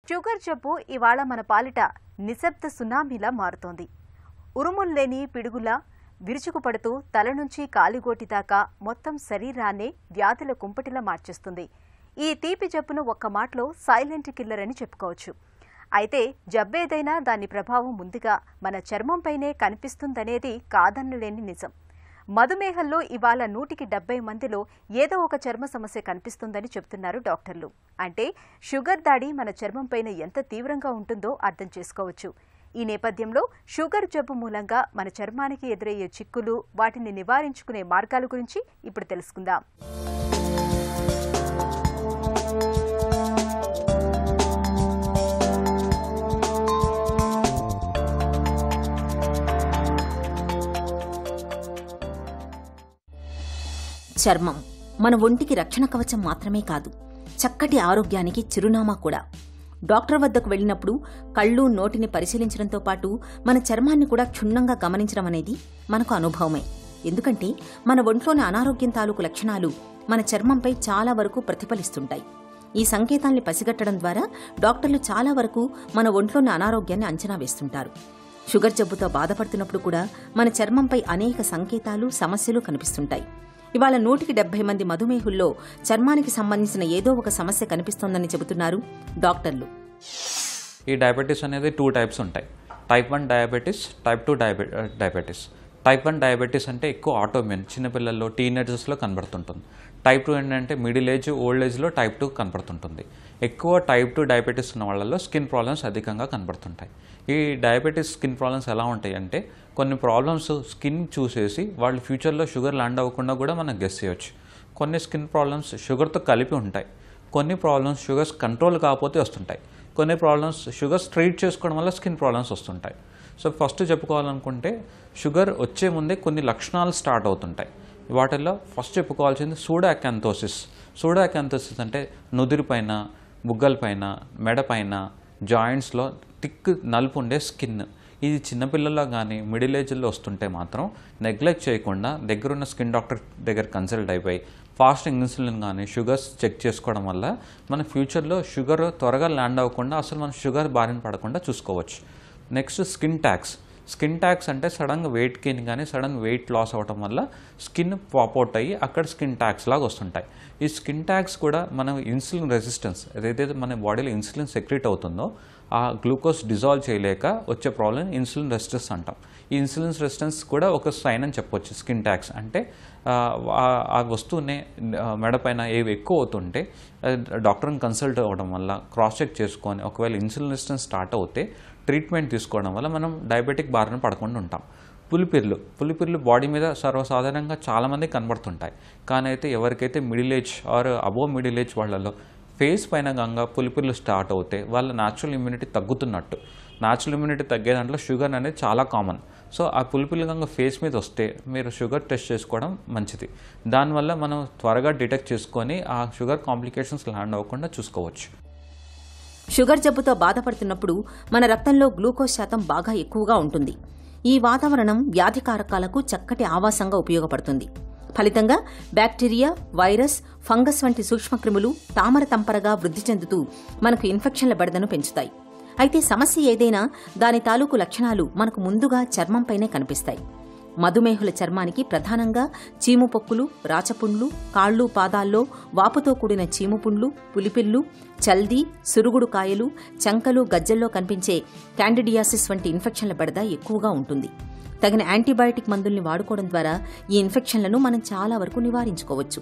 sugar జబ్బు ఇవాళ మన పాలిట నిశ్శబ్ద సునామీలా మారుతోంది ఉరుముల్లేని పిడుగులా విరుచుకుపడుతూ తల నుంచి కాలిగోటి దాకా మొత్తం శరీరాన్నే వ్యాధుల కుంపటిలా మార్చేస్తుంది ఈ తీపి జబ్బును ఒక్క మాటలో సైలెంట్ కిల్లర్ అని చెప్పుకోవచ్చు అయితే జబ్బేదైనా దాని ప్రభావం ముందుగా మన చర్మంపైనే కనిపిస్తుందనేది కాదనలేని నిజం మధుమేహంలో ఇవాళ నూటికి డెబ్బై మందిలో ఏదో ఒక చర్మ సమస్య కనిపిస్తుందని చెబుతున్నారు డాక్టర్లు అంటే షుగర్ దాడి మన చర్మంపైన ఎంత తీవ్రంగా ఉంటుందో అర్థం చేసుకోవచ్చు ఈ నేపథ్యంలో షుగర్ జబ్బు మూలంగా మన చర్మానికి ఎదురయ్యే చిక్కులు వాటిని నివారించుకునే మార్గాల గురించి ఇప్పుడు తెలుసుకుందాం చర్మం మన ఒంటికి రక్షణ కవచం మాత్రమే కాదు చక్కటి ఆరోగ్యానికి చిరునామా కూడా డాక్టర్ వద్దకు వెళ్ళినప్పుడు కళ్ళు నోటిని పరిశీలించడంతో పాటు మన చర్మాన్ని కూడా క్షుణ్ణంగా గమనించడం అనేది మనకు అనుభవమే ఎందుకంటే మన ఒంట్లోని అనారోగ్యం తాలూకు లక్షణాలు మన చర్మంపై చాలా వరకు ప్రతిఫలిస్తుంటాయి ఈ సంకేతాల్ని పసిగట్టడం ద్వారా డాక్టర్లు చాలా వరకు మన ఒంట్లోని అనారోగ్యాన్ని అంచనా వేస్తుంటారు షుగర్ జబ్బుతో బాధపడుతున్నప్పుడు కూడా మన చర్మంపై అనేక సంకేతాలు సమస్యలు కనిపిస్తుంటాయి ఇవాళ నూటికి డెబ్బై మంది మధుమేహుల్లో చర్మానికి సంబంధించిన ఏదో ఒక సమస్య కనిపిస్తోందని చెబుతున్నారు డాక్టర్లు ఈ డయాబెటీస్ అనేది టూ టైప్స్ ఉంటాయి type one diabetes type two డయాబె డయాబెటీస్ టైప్ వన్ డయాబెటీస్ అంటే ఎక్కువ ఆటోమ్యూన్ చిన్నపిల్లల్లో టీనేజర్స్లో కనబడుతుంటుంది టైప్ టూ ఏంటంటే మిడిల్ ఏజ్ ఓల్డ్ ఏజ్లో టైప్ టూ కనబడుతుంటుంది ఎక్కువ టైప్ టూ డయాబెటీస్ ఉన్న వాళ్ళలో స్కిన్ ప్రాబ్లమ్స్ అధికంగా కనబడుతుంటాయి ఈ డయాబెటీస్ స్కిన్ ప్రాబ్లమ్స్ ఎలా ఉంటాయి అంటే కొన్ని ప్రాబ్లమ్స్ స్కిన్ చూసేసి వాళ్ళు ఫ్యూచర్లో షుగర్ ల్యాండ్ అవ్వకుండా కూడా మనం గెస్ చేయొచ్చు కొన్ని స్కిన్ ప్రాబ్లమ్స్ షుగర్తో కలిపి ఉంటాయి కొన్ని ప్రాబ్లమ్స్ షుగర్స్ కంట్రోల్ కాకపోతే వస్తుంటాయి కొన్ని ప్రాబ్లమ్స్ షుగర్స్ ట్రీట్ చేసుకోవడం వల్ల స్కిన్ ప్రాబ్లమ్స్ వస్తుంటాయి సో ఫస్ట్ చెప్పుకోవాలనుకుంటే షుగర్ వచ్చే ముందే కొన్ని లక్షణాలు స్టార్ట్ అవుతుంటాయి వాటిల్లో ఫస్ట్ చెప్పుకోవాల్సింది సూడాకాంతోసిస్ సూడాకాంతోసిస్ అంటే నుదిరిపైన బుగ్గలపైన మెడపైన జాయింట్స్లో థిక్ నలుపు ఉండే స్కిన్ ఇది చిన్నపిల్లల్లో కానీ మిడిల్ ఏజ్లో వస్తుంటే మాత్రం నెగ్లెక్ట్ చేయకుండా దగ్గరున్న స్కిన్ డాక్టర్ దగ్గర కన్సల్ట్ అయిపోయి ఫాస్టింగ్ ఇన్సులిన్ కానీ షుగర్స్ చెక్ చేసుకోవడం వల్ల మన ఫ్యూచర్లో షుగర్ త్వరగా ల్యాండ్ అవ్వకుండా అసలు మనం షుగర్ బారిన పడకుండా చూసుకోవచ్చు next skin tags skin tags అంటే సడన్గా వెయిట్ గెయిన్ కానీ సడన్ వెయిట్ లాస్ అవ్వడం వల్ల స్కిన్ పాపౌట్ అయ్యి అక్కడ స్కిన్ ట్యాక్స్ లాగా వస్తుంటాయి ఈ స్కిన్ ట్యాక్స్ కూడా మనం ఇన్సులిన్ రెసిస్టెన్స్ ఏదైతే మన బాడీలో ఇన్సులిన్ సెక్రెట్ అవుతుందో ఆ గ్లూకోజ్ డిజాల్వ్ చేయలేక వచ్చే ప్రాబ్లం ఇన్సులిన్ రెసిస్టెన్స్ అంటాం ఈ ఇన్సులిన్ రెసిస్టెన్స్ కూడా ఒక సైన్ అని చెప్పొచ్చు స్కిన్ ట్యాక్స్ అంటే ఆ, ఆ- ఆ వస్తువునే ఆ, మెడపైన ఏవి ఎక్కువ అవుతుంటే డాక్టర్ని కన్సల్ట్ అవ్వడం వల్ల క్రాస్ చెక్ చేసుకొని ఒకవేళ ఇన్సులిన్ రెసిస్టెన్స్ స్టార్ట్ అవుతే ట్రీట్మెంట్ తీసుకోవడం వల్ల మనం డయాబెటిక్ బారిన పడకుండా ఉంటాం పులిపిర్లు పులిపిర్లు బాడీ మీద సర్వసాధారణంగా చాలామంది కనబడుతుంటాయి కానీ అయితే ఎవరికైతే middle age or above middle age వాళ్ళలో ఫేస్ పైన గంగా పులిపిర్లు స్టార్ట్ అవుతే వాళ్ళ న్యాచురల్ ఇమ్యూనిటీ తగ్గుతున్నట్టు న్యాచురల్ ఇమ్యూనిటీ తగ్గే దాంట్లో షుగర్ అనేది చాలా కామన్ సో ఆ పులిపిల్లి గంగ ఫేస్ మీద వస్తే మీరు షుగర్ టెస్ట్ చేసుకోవడం మంచిది దానివల్ల మనం త్వరగా డిటెక్ట్ చేసుకొని ఆ షుగర్ కాంప్లికేషన్స్ ల్యాండ్ అవ్వకుండా చూసుకోవచ్చు షుగర్ జబ్బుతో బాధపడుతున్నప్పుడు మన రక్తంలో గ్లూకోజ్ శాతం బాగా ఎక్కువగా ఉంటుంది ఈ వాతావరణం వ్యాధి కారకాలకు చక్కటి ఆవాసంగా ఉపయోగపడుతుంది ఫలితంగా బ్యాక్టీరియా వైరస్ ఫంగస్ వంటి సూక్ష్మక్రిములు తామర తంపరగా వృద్ధి చెందుతూ మనకు ఇన్ఫెక్షన్ల బెడదను పెంచుతాయి అయితే సమస్య ఏదైనా దాని తాలూకు లక్షణాలు మనకు ముందుగా చర్మంపైనే కనిపిస్తాయి మధుమేహుల చర్మానికి ప్రధానంగా చీముపొక్కులు రాచపుండ్లు కాళ్ళు పాదాల్లో వాపుతో కూడిన చీముపుండ్లు పులిపిల్లు చల్దీ సురుగుడు కాయలు చంకలు గజ్జల్లో కనిపించే క్యాండిడియాసిస్ వంటి ఇన్ఫెక్షన్ల బెడద ఎక్కువగా ఉంటుంది తగిన యాంటీబయాటిక్ మందుల్ని వాడుకోవడం ద్వారా ఈ ఇన్ఫెక్షన్లను మనం చాలా వరకు నివారించుకోవచ్చు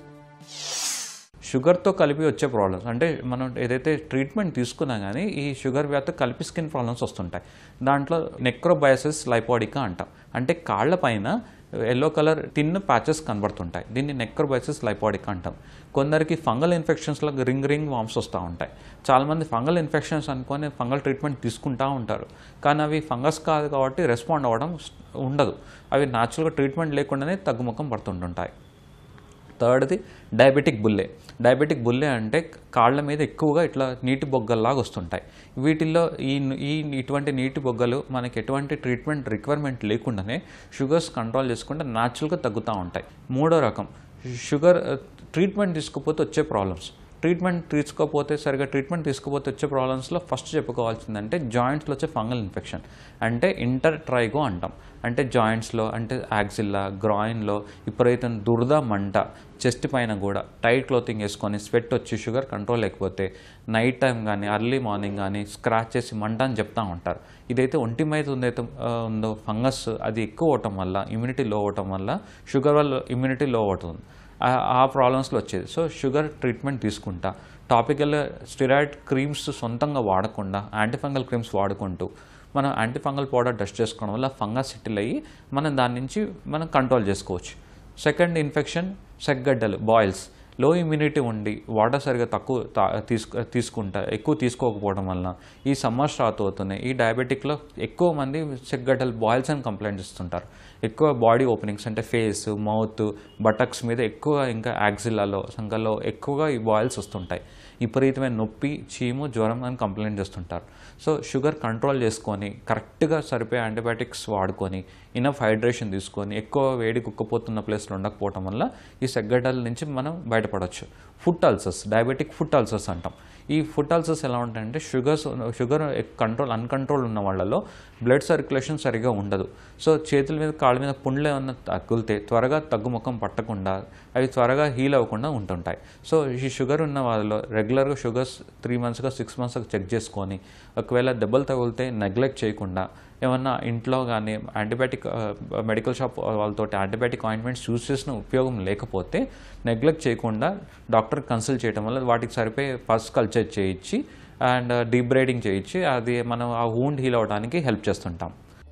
షుగర్తో కలిపి వచ్చే ప్రాబ్లమ్స్ అంటే మనం ఏదైతే ట్రీట్మెంట్ తీసుకున్నా కానీ ఈ షుగర్ వ్యాధితో కలిపి స్కిన్ ప్రాబ్లమ్స్ వస్తుంటాయి దాంట్లో నెక్రోబయాసిస్ లైపాడికా అంటాం అంటే కాళ్ళ పైన ఎల్లో కలర్ తిన్న ప్యాచెస్ కనబడుతుంటాయి దీన్ని నెక్రోబయాసిస్ లైపాడికా అంటాం కొందరికి ఫంగల్ ఇన్ఫెక్షన్స్లో రింగ్ రింగ్ వామ్స్ వస్తూ ఉంటాయి చాలామంది ఫంగల్ ఇన్ఫెక్షన్స్ అనుకొని ఫంగల్ ట్రీట్మెంట్ తీసుకుంటూ ఉంటారు కానీ అవి ఫంగస్ కాదు కాబట్టి రెస్పాండ్ అవ్వడం ఉండదు అవి న్యాచురల్గా ట్రీట్మెంట్ లేకుండానే తగ్గుముఖం పడుతుంటుంటాయి థర్డ్ది డయాబెటిక్ బుల్లే డయాబెటిక్ బుల్లే అంటే కాళ్ళ మీద ఎక్కువగా ఇట్లా నీటి బొగ్గల్లాగా వస్తుంటాయి వీటిల్లో ఈ ఈ ఇటువంటి నీటి బొగ్గలు మనకి ఎటువంటి ట్రీట్మెంట్ రిక్వైర్మెంట్ లేకుండానే షుగర్స్ కంట్రోల్ చేసుకుంటే న్యాచురల్గా తగ్గుతూ ఉంటాయి మూడో రకం షుగర్ ట్రీట్మెంట్ తీసుకోకపోతే వచ్చే ప్రాబ్లమ్స్ ట్రీట్మెంట్ తీసుకోకపోతే సరిగా ట్రీట్మెంట్ తీసుకోకపోతే వచ్చే ప్రాబ్లమ్స్లో ఫస్ట్ చెప్పుకోవాల్సిందంటే జాయింట్స్లో వచ్చే ఫంగల్ ఇన్ఫెక్షన్ అంటే ఇంటర్ ట్రైగో అంటాం అంటే జాయింట్స్లో అంటే యాక్సిల్లా గ్రాయిన్లో విపరీతం దురద మంట చెస్ట్ పైన కూడా టైట్ క్లోతింగ్ వేసుకొని స్వెట్ వచ్చి షుగర్ కంట్రోల్ లేకపోతే నైట్ టైం కానీ అర్లీ మార్నింగ్ కానీ స్క్రాచ్ చేసి మంట అని చెప్తా ఉంటారు ఇదైతే ఒంటి మీద ఉందైతే ఆ, ఉందో ఫంగస్ అది ఎక్కువ అవటం వల్ల ఇమ్యూనిటీ లో అవటం వల్ల షుగర్ వల్ల ఇమ్యూనిటీ లో అవుతుంది ఆ- ఆ ప్రాబ్లమ్స్లో వచ్చేది సో షుగర్ ట్రీట్మెంట్ తీసుకుంటా టాపికల్ స్టిరాయిడ్ క్రీమ్స్ సొంతంగా వాడకుండా యాంటీఫంగల్ క్రీమ్స్ వాడుకుంటూ మనం యాంటీఫంగల్ పౌడర్ డస్ట్ చేసుకోవడం వల్ల ఫంగస్ సెటిల్ అయ్యి మనం దాని నుంచి మనం కంట్రోల్ చేసుకోవచ్చు సెకండ్ ఇన్ఫెక్షన్ సెగ్గడ్డలు బాయిల్స్ లో ఇమ్యూనిటీ ఉండి వాటర్ సరిగా తక్కువ తా- తీసుకు తీసుకుంటా ఎక్కువ తీసుకోకపోవడం వలన ఈ సమ్మర్ స్టార్ట్ అవుతున్నాయి ఈ డయాబెటిక్లో ఎక్కువ మంది సెగ్గడ్డలు బాయిల్స్ అని కంప్లైంట్ ఇస్తుంటారు ఎక్కువ బాడీ ఓపెనింగ్స్ అంటే ఫేస్ మౌత్ బటక్స్ మీద ఎక్కువ ఇంకా యాక్సిల్లాలో సంకల్లో ఎక్కువగా ఈ బాయిల్స్ వస్తుంటాయి విపరీతమైన నొప్పి చీము జ్వరం అని కంప్లైంట్ చేస్తుంటారు సో షుగర్ కంట్రోల్ చేసుకొని కరెక్ట్గా సరిపోయే యాంటీబయాటిక్స్ వాడుకొని ఇనఫ్ హైడ్రేషన్ తీసుకొని ఎక్కువ వేడి కుక్కపోతున్న ప్లేస్లో ఉండకపోవటం వల్ల ఈ సెగ్గడ్డల నుంచి మనం బయటపడవచ్చు foot ulcers diabetic foot ulcers అంటాం ఈ ఫుట్ అల్సర్స్ ఎలా ఉంటాయంటే షుగర్స్ షుగర్ కంట్రోల్ అన్కంట్రోల్ ఉన్న వాళ్ళలో బ్లడ్ సర్క్యులేషన్ సరిగా ఉండదు సో చేతుల మీద కాళ్ళ మీద పుండ్లు ఏమన్నా తగులితే త్వరగా తగ్గుముఖం పట్టకుండా అవి త్వరగా హీల్ అవ్వకుండా ఉంటుంటాయి సో ఈ షుగర్ ఉన్న వాళ్ళలో రెగ్యులర్గా షుగర్స్ త్రీ మంత్స్గా సిక్స్ మంత్స్గా చెక్ చేసుకొని ఒకవేళ దెబ్బలు తగిలితే నెగ్లెక్ట్ చేయకుండా ఏమన్నా ఇంట్లో కానీ యాంటీబయాటిక్ మెడికల్ షాప్ వాళ్ళతో యాంటీబయాటిక్ ఆయింట్మెంట్స్ యూస్ చేసిన ఉపయోగం లేకపోతే నెగ్లెక్ట్ చేయకుండా డాక్టర్ కన్సల్ట్ చేయడం వల్ల వాటికి సరిపోయే ఫస్ట్ కల్చర్ చేయించి అండ్ డీబ్రైడింగ్ చేయించి అది మనం ఆ వూండ్ హీల్ అవడానికి హెల్ప్ చేస్తుంటాం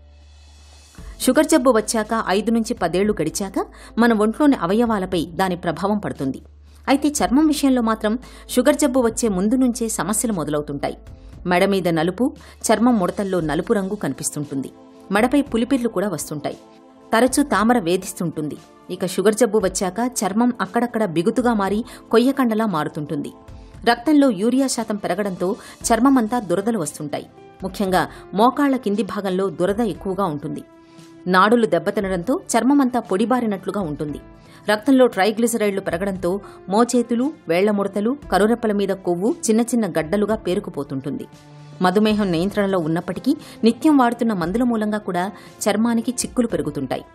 షుగర్ జబ్బు వచ్చాక ఐదు నుంచి పదేళ్లు గడిచాక మన ఒంట్లోని అవయవాలపై దాని ప్రభావం పడుతుంది అయితే చర్మం విషయంలో మాత్రం షుగర్ జబ్బు వచ్చే ముందు నుంచే సమస్యలు మొదలవుతుంటాయి మెడ మీద నలుపు చర్మం ముడతల్లో నలుపు రంగు కనిపిస్తుంటుంది మెడపై పులిపిర్లు కూడా వస్తుంటాయి తరచూ తామర వేధిస్తుంటుంది ఇక షుగర్ జబ్బు వచ్చాక చర్మం అక్కడక్కడ బిగుతుగా మారి కొయ్యకండలా మారుతుంటుంది రక్తంలో యూరియా శాతం పెరగడంతో చర్మమంతా దురదలు వస్తుంటాయి ముఖ్యంగా మోకాళ్ల కింది భాగంలో దురద ఎక్కువగా ఉంటుంది నాడులు దెబ్బతినడంతో చర్మమంతా పొడిబారినట్లుగా ఉంటుంది రక్తంలో ట్రైగ్లిసరైడ్లు పెరగడంతో మోచేతులు వేళ్ల ముడతలు కరురెప్పల మీద కొవ్వు చిన్న చిన్న గడ్డలుగా పేరుకుపోతుంటుంది మధుమేహం నియంత్రణలో ఉన్నప్పటికీ నిత్యం వాడుతున్న మందుల మూలంగా కూడా చర్మానికి చిక్కులు పెరుగుతుంటాయి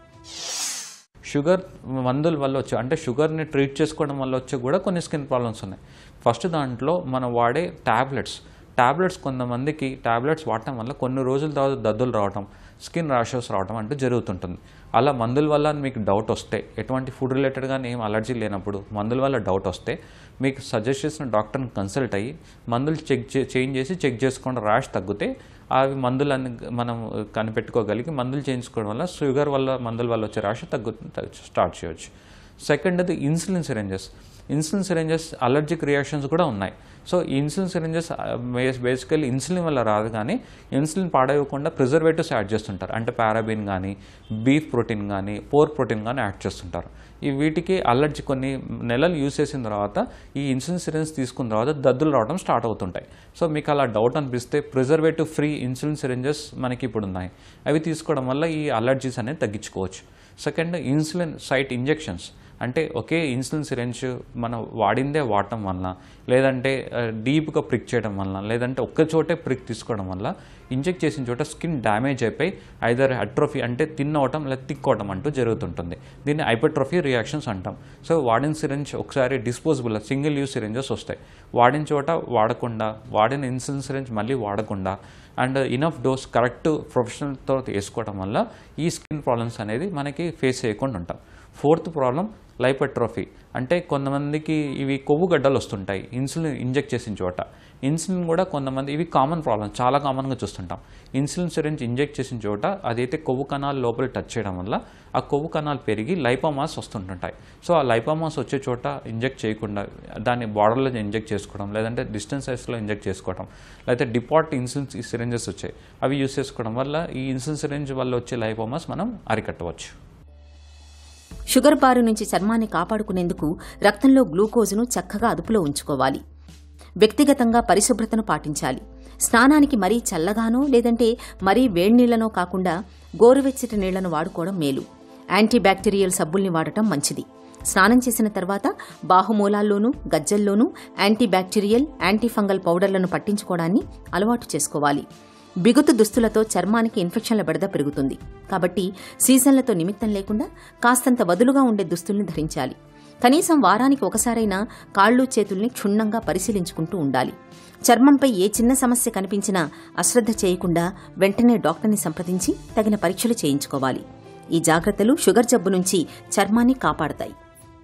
షుగర్ మందుల వల్ల వచ్చే అంటే షుగర్ని ట్రీట్ చేసుకోవడం వల్ల వచ్చే కూడా కొన్ని స్కిన్ ప్రాబ్లమ్స్ ఉన్నాయి ఫస్ట్ దాంట్లో మనం వాడే ట్యాబ్లెట్స్ ట్యాబ్లెట్స్ కొంతమందికి ట్యాబ్లెట్స్ వాడటం వల్ల కొన్ని రోజుల తర్వాత దద్దులు రావటం స్కిన్ ర్యాషెస్ రావడం అంటూ జరుగుతుంటుంది అలా మందుల వల్ల అని మీకు డౌట్ వస్తే ఎటువంటి ఫుడ్ రిలేటెడ్గా ఏం అలర్జీ లేనప్పుడు మందుల వల్ల డౌట్ వస్తే మీకు సజెస్ట్ చేసిన డాక్టర్ని కన్సల్ట్ అయ్యి మందులు చెక్ చేంజ్ చేసి చెక్ చేసుకున్న ర్యాష్ తగ్గితే అవి మందులన్నీ మనం కనిపెట్టుకోగలిగి మందులు చేయించుకోవడం వల్ల షుగర్ వల్ల మందుల వల్ల వచ్చే ర్యాష్ తగ్గు తగ్గు- స్టార్ట్ చేయొచ్చు సెకండ్ అది insulin syringes insulin syringes allergic reactions కూడా ఉన్నాయి సో ఈ ఇన్సులిన్ సిరెంజెస్ బేసికల్లీ ఇన్సులిన్ వల్ల రాదు కానీ ఇన్సులిన్ పాడైవ్వకుండా ప్రిజర్వేటివ్స్ యాడ్ చేస్తుంటారు అంటే పారాబిన్ కానీ బీఫ్ ప్రోటీన్ కానీ పోర్ ప్రోటీన్ కానీ యాడ్ చేస్తుంటారు ఈ వీటికి అలర్జీ కొన్ని నెలలు యూస్ చేసిన తర్వాత ఈ ఇన్సులిన్ సిరెంజ్ తీసుకున్న తర్వాత దద్దులు రావడం స్టార్ట్ అవుతుంటాయి సో మీకు అలా డౌట్ అనిపిస్తే ప్రిజర్వేటివ్ ఫ్రీ ఇన్సులిన్ సిరెంజెస్ మనకి ఇప్పుడు ఉన్నాయి అవి తీసుకోవడం వల్ల ఈ అలర్జీస్ అనేది తగ్గించుకోవచ్చు సెకండ్ ఇన్సులిన్ సైట్ ఇంజెక్షన్స్ అంటే ఒకే ఇన్సులిన్ సిరెంజ్ మనం వాడిందే వాడటం వలన లేదంటే డీప్గా ప్రిక్ చేయడం వలన లేదంటే ఒక్క చోటే ప్రిక్ తీసుకోవడం వల్ల ఇంజెక్ట్ చేసిన చోట స్కిన్ డ్యామేజ్ అయిపోయి ఐదర్ అట్రోఫీ అంటే తిన్నవటం లేదా తిక్కోవటం అంటూ జరుగుతుంటుంది దీన్ని హైపర్ట్రోఫీ రియాక్షన్స్ అంటాం సో వాడిన సిరెంజ్ ఒకసారి డిస్పోజబుల్ సింగిల్ యూస్ సిరెంజెస్ వస్తాయి వాడిన చోట వాడకుండా వాడిన ఇన్సులిన్ సిరెంజ్ మళ్ళీ వాడకుండా అండ్ ఇనఫ్ డోస్ కరెక్ట్ ప్రొఫెషనల్తో వేసుకోవడం వల్ల ఈ స్కిన్ ప్రాబ్లమ్స్ అనేది మనకి ఫేస్ చేయకుండా ఉంటాం ఫోర్త్ ప్రాబ్లం లైపట్రోఫీ అంటే కొంతమందికి ఇవి కొవ్వు గడ్డలు వస్తుంటాయి ఇన్సులిన్ ఇంజెక్ట్ చేసిన చోట ఇన్సులిన్ కూడా కొంతమంది ఇవి కామన్ ప్రాబ్లం చాలా కామన్గా చూస్తుంటాం ఇన్సులిన్ సిరెంజ్ ఇంజెక్ట్ చేసిన చోట అదైతే కొవ్వు కణాలు లోపల టచ్ చేయడం వల్ల ఆ కొవ్వు కణాలు పెరిగి లైపోమాస్ వస్తుంటుంటాయి సో ఆ లైపోమాస్ వచ్చే చోట ఇంజెక్ట్ చేయకుండా దాన్ని బార్డర్లో ఇంజెక్ట్ చేసుకోవడం లేదంటే డిస్టెన్స్ సైజ్లో ఇంజెక్ట్ చేసుకోవడం లేకపోతే డిపార్ట్ ఇన్సులిన్ సిరెంజెస్ వచ్చాయి అవి యూస్ చేసుకోవడం వల్ల ఈ ఇన్సులిన్ సిరెంజ్ వల్ల వచ్చే లైపోమాస్ మనం అరికట్టవచ్చు షుగర్ బారి నుంచి చర్మాన్ని కాపాడుకునేందుకు రక్తంలో గ్లూకోజును చక్కగా అదుపులో ఉంచుకోవాలి వ్యక్తిగతంగా పరిశుభ్రతను పాటించాలి స్నానానికి మరీ చల్లగానో లేదంటే మరీ వేడినీళ్లనో కాకుండా గోరువెచ్చటి నీళ్లను వాడుకోవడం మేలు యాంటీ బ్యాక్టీరియల్ సబ్బుల్ని వాడటం మంచిది స్నానం చేసిన తర్వాత బాహుమూలాల్లోనూ గజ్జల్లోనూ యాంటీ బ్యాక్టీరియల్ యాంటీ ఫంగల్ పౌడర్లను పట్టించుకోవడాన్ని అలవాటు చేసుకోవాలి బిగుతు దుస్తులతో చర్మానికి ఇన్ఫెక్షన్ల బెడద పెరుగుతుంది కాబట్టి సీజన్లతో నిమిత్తం లేకుండా కాస్తంత వదులుగా ఉండే దుస్తుల్ని ధరించాలి కనీసం వారానికి ఒకసారైనా కాళ్ళు చేతుల్ని క్షుణ్ణంగా పరిశీలించుకుంటూ ఉండాలి చర్మంపై ఏ చిన్న సమస్య కనిపించినా అశ్రద్ధ చేయకుండా వెంటనే డాక్టర్ని సంప్రదించి తగిన పరీక్షలు చేయించుకోవాలి ఈ జాగ్రత్తలు షుగర్ జబ్బు నుంచి చర్మాన్ని కాపాడతాయి